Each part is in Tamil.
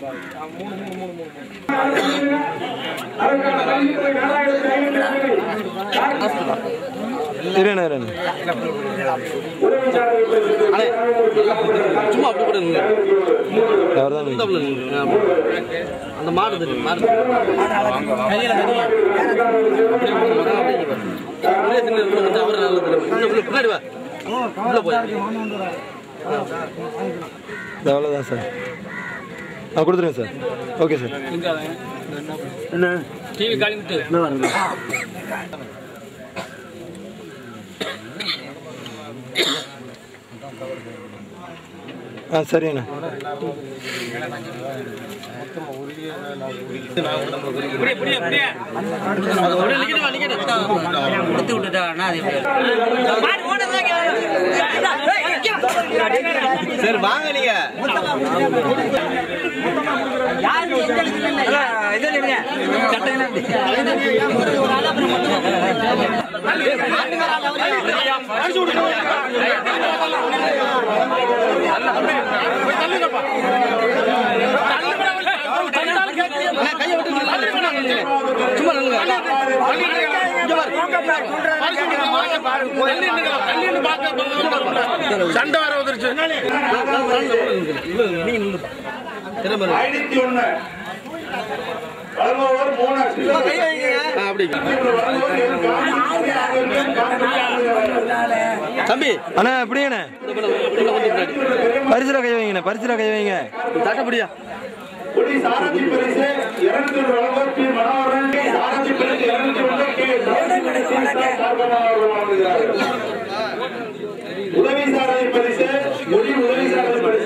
இருண்ணே இருண்ணே சும்மா அப்படி கூட நில்லுங்க. அவர் தான் இந்த உள்ள நில்லுங்க. ஆமா. அந்த மாடு தெரியும் மாடு கையில தனியா. அப்படியே போங்க, அப்படியே இங்க பாரு. உள்ளே தின்னு இருந்து வந்து அவரு நல்லது தெரியும். இன்னும் உள்ள பின்னாடி வா உள்ள போய் அவ்வளோதான் சார் ஆ கொடுத்துருங்க சார் ஓகே சார் டிவி கழிந்துட்டு ஆ சரிண்ணே அப்படியே நிக்கட்டு வா, நிக்கட்டு. கொடுத்து விட்டுட்டாங்கன்னா அது எப்படி சரி வாங்க நீங்க கையை விட்டு நில்லு. சும்மா நில்லுங்க. சும்மா நில்லுங்க. இங்க பாரு. சண்டை வர வந்துருச்சு நீங்க நில்லு. திரும்ப நில்லு. ஐநூத்தி ஒண்ணு பதினோரு மூணு ஆ, அப்படி தம்பி அண்ணா எப்படிங்கண்ணே இந்த பக்கம் உள்ள வந்து பின்னாடி. பரிசுல கை வைங்கண்ணே பரிசுல கை வைங்க தட்டப்படியா குடி சாரதி பரிசு இருநூத்தி ஒன்று வழங்குவோர் பி மனோகரன் சாரதி பரிசு இருநூத்தி ஒன்று கே சார்பாக அவர்கள் வழங்குகிறார்கள் உதவி சாரதி பரிசு குடி உதவி சாரதி பரிசு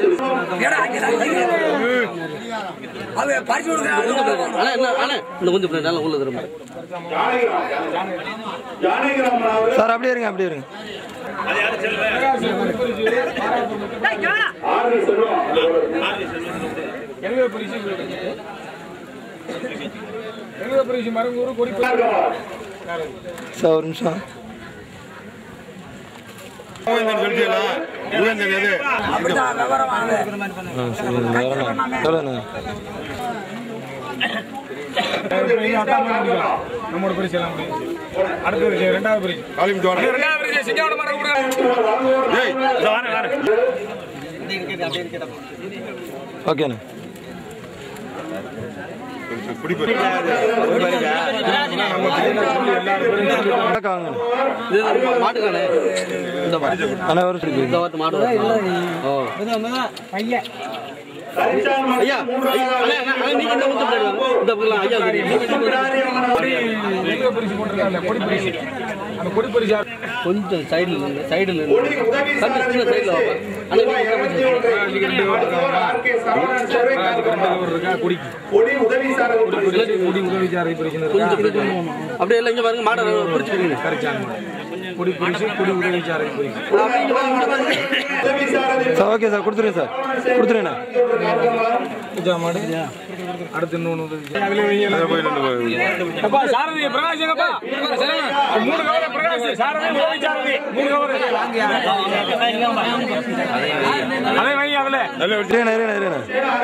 அண்ணா என்ன அண்ணா இந்த கொஞ்சம் பின்னாடி நல்லா உள்ள திரும்ப ஜானகிராம் ஜானகிராமன் அவர்கள் சார் அப்படியே இருங்க அப்படியே இருங்க ஆறு செல்வம் சார் ஒரு நிமிஷம் சொல்லிட்டீங்களா உயர்ந்தது எது ஆ சரி வரணும் சொல்லுண்ணே நம்மோட பரிசு எல்லாம் முடிஞ்சுச்சு. அடுத்த பரிசு ரெண்டாவது பரிசு காலிம் தோட ரெண்டாவது பரிசு சிங்காவோட மரம் கூட ஏய் ஓகேண்ணே குடிப்பேரு வணக்கம் வாங்கண்ணே இது நம்ம மாட்டுக்கானே இந்த மாட்டு அண்ணா ஒரு சொல்லி இந்த வாட்டு மாடு ஓ ஐயா ஐயா, ஐயா, அண்ணா, அண்ணா, அண்ணா, நீங்க இந்த கொஞ்சம் பின்னாடி வாங்க. இந்த பக்கம் ஐயா தெரியும். நீங்க இந்த பக்கம். ரெண்டு பரிசு போட்டிருக்காங்க கொடி பரிசு அந்த கொடி பரிசு யார்? கொஞ்சம் சைடுல நின்று சைடுல நின்று தம்பி சின்ன சைடுல வாப்பா அண்ணா இங்க இங்க கொஞ்சம் ஆர் கே சரவணன் சேவை அதுக்கு ரெண்டு கவர் இருக்கா கொடிக்கு கொடி உதவி சாரதி பரிசு கொடி உதவி சாரை பரிசு கொஞ்சம் பின்னாடி வாங்க. அப்படியே எல்லாம் இங்க பாருங்க மாடை பிடிச்சிருக்கீங்க கொடி பரிசு கொடி உதவி சாரை பரிசு அப்படியே இங்க பாருங்க இங்க பாருங்க உதவி சாரதி சார் ஓகே சார் கொடுத்துருங்க சார் கொடுத்துருங்கண்ணே பூஜா மாடு அடுத்து இன்னொன்று உதவி சாரை. அதுல வைங்க. அதை போய் ரெண்டு போய் அப்பா சாரதி பிரகாஷ் எங்கப்பா மூணு கவர் பிரகாஷ் சாரதி உதவி சாரதி மூணு கவர் அதே வைங்க அதுல இருங்கண்ணே இருங்கண்ணே இருங்கண்ணே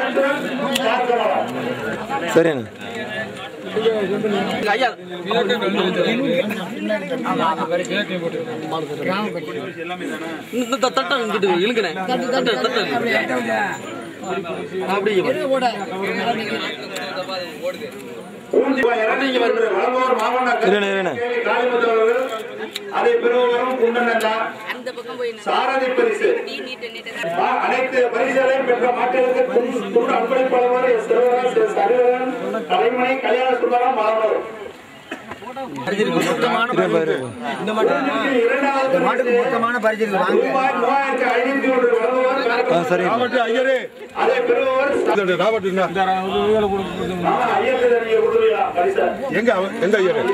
சரிண்ணே ஐயா இந்த த- தட்டை இங்கிட்டு இழுங்கண்ணே தட்டை தட்டை அப்படியே பாரு. பூஞ்சி வளர்ந்தோர் மாமன்னர் இருண்ணே இருண்ணே காளிமுத்து அவர்கள் அதை பெறுவரும் குண்டனல்லா அந்த பக்கம் போய் சாரதி பரிசு நீ நீட்டு நீட்டு மா- அனைத்து பரிசுகளையும் பெற்ற மக்களுக்கு துண்- துண்டு அன்பளிப்பாளர் எஸ். சிறுவரன், எஸ். ஹரிவரன், கலைமணி கல்யாண சுந்தரம் மாணவர் இருங்க பாரு இரண்டாவது பரிசு மொத்தமான பரிசு ரூபாய் மூவாயிரத்தி ஐநூத்தி ஒன்று வழங்குவார் ஆ சரிங்க ராபர்ட் ஐயரே அதை பெறுபவர் இந்த ராபர்ட் என்ன? ஐயத்தில் நீங்க கொடுத்துருவீங்களா பரிசு எங்க அவன்? எந்த ஐயரு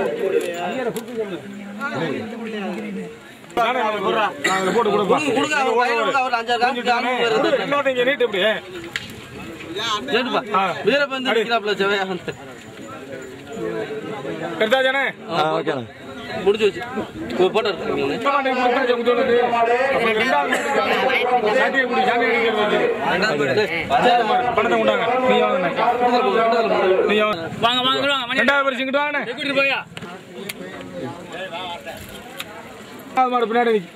போட்டு கொடுப்பா கொடுங்க அவர் வயல்ல கொடுங்க, அவர் அஞ்சாறு காமிக்கு ஆளுங்க வருது. இன்னொரு இங்க நீட்டு இப்படி கேட்டுப்பா. வீரப்பந்து நிக்கிறாப்புல செவ்வையா வந்து. எடுத்தாச்சானே ஆ ஓகேண்ணே முடிஞ்சு வச்சு இப்போ போட்டோ இருக்கீங்களே சாட்டியை குடி சாமி அடிக்கிறது பணத்தை கொண்டாங்க நீ வாங்க நீ வாங்க வாங்க வாங்க ரெண்டாவது பரிசு இங்கிட்டு வாங்க கூட்டிட்டு போயா மாடு பின்னாடி நிக்கு.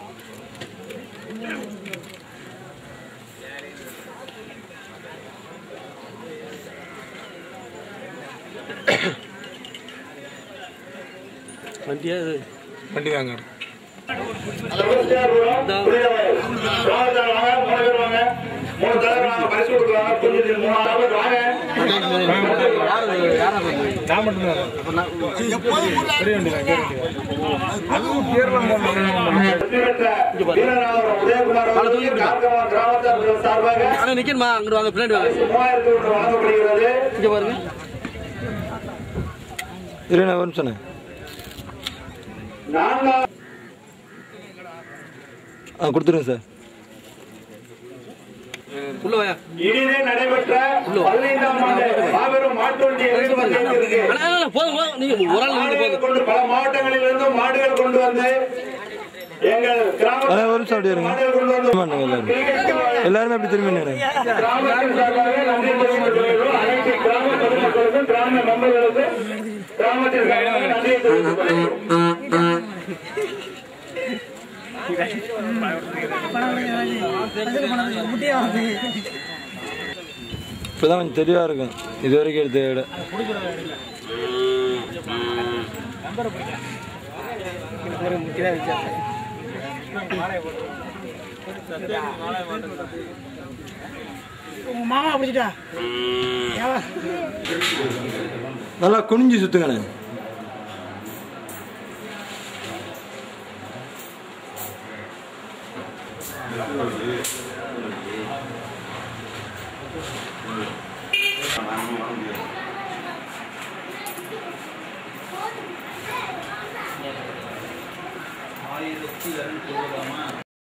வண்டியா இது வண்டி தாங்க அந்த விவசாயிகளும் புரியவர்கள். சோழர்கள் வாங்க, மூணு பேர் வாங்க. மூணு தலைவர் வாங்க, பரிசு கொடுக்குறாங்க. கொஞ்சம் மூணு ஆறு பேர் வாங்க. நான் மட்டும்தான் பெரிய வண்டி தான் பெரிய வண்டி வெற்றி பெற்ற வீரராக உதயகுமார் அவர்களுக்கு கார்கவா கிராமத்தார்கள் சார்பாக ஆனால் நிற்கணுமா அங்கிட்டு வாங்க பின்னாடி வாங்க மூவாயிரத்தி ஒன்று வழங்கப்படுகிறது இங்கே பாருங்க இருண்ணே ஒரு நிமிஷண்ணே நான்காவது ஆ கொடுத்துருங்க சார் உள்ள வாயா இனிதே நடைபெற்ற பதினைந்தாம் ஆண்டு மாபெரும் மாட்டு வண்டி இருக்கு அண்ணா, அண்ணா, அண்ணா, போதும் போதும் நீங்க ஒரு ஆள் நின்று மாடுகள் போதும் கொண்டு பல மாவட்டங்களில் இருந்து மாடுகள் கொண்டு வந்து எங்கள் கிராம அண்ணா, ஒரு நிமிஷம் அப்படியே இருங்க. மாடுகள் கொண்டு வந்து ஆமாண்ணே எல்லாரும் எல்லாருமே அப்படி திரும்பி நின்று கிராமத்தின் சார்பாக நன்றி தெரிவித்துக் கொள்கிறோம். அனைத்து கிராம பொதுமக்களுக்கும் கிராம மெம்பர்களுக்கும் கிராமத்தின் சார்பாக நன்றி தெரிவித்துக் கொள்கிறோம். இப்போதான் கொஞ்சம் தெளிவாக இருக்கும் இது வரைக்கும் எடுத்த விட மாமா பிடிச்சிட்டா நல்லா குனிஞ்சு சுத்துங்கண்ணே